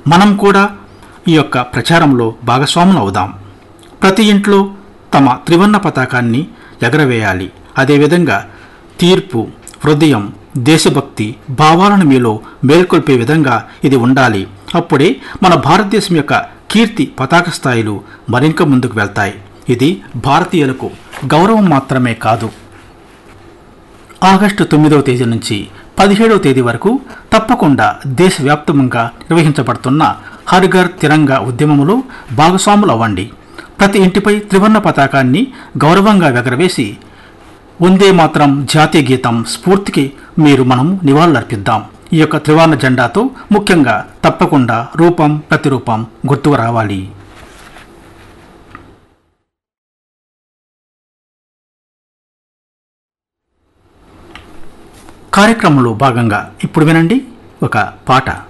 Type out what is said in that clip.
మనం కూడా ఈ యొక్క ప్రచారంలో భాగస్వాములు అవుదాం ప్రతి ఇంట్లో తమ త్రివర్ణ పతాకాన్ని ఎగరవేయాలి అదేవిధంగా తీర్పు హృదయం దేశభక్తి భావాలను మీలో మేల్కొల్పే విధంగా ఇది ఉండాలి అప్పుడే మన భారతదేశం యొక్క కీర్తి పతాక స్థాయిలు మరింక ముందుకు వెళ్తాయి ఇది భారతీయులకు గౌరవం మాత్రమే కాదు ఆగస్టు తొమ్మిదవ తేదీ నుంచి పదిహేడవ తేదీ వరకు తప్పకుండా దేశవ్యాప్తంగా నిర్వహించబడుతున్న హర్ఘర్ తిరంగా ఉద్యమములో భాగస్వాములు అవ్వండి ప్రతి ఇంటిపై త్రివర్ణ పతాకాన్ని గౌరవంగా ఎగరవేసి వందే మాత్రం జాతీయ గీతం స్ఫూర్తికి మీరు మనం నివాళులర్పిద్దాం ఈ యొక్క త్రివర్ణ జెండాతో ముఖ్యంగా తప్పకుండా రూపం ప్రతిరూపం గుర్తుకు రావాలి కార్యక్రమంలో భాగంగా ఇప్పుడు వినండి ఒక పాట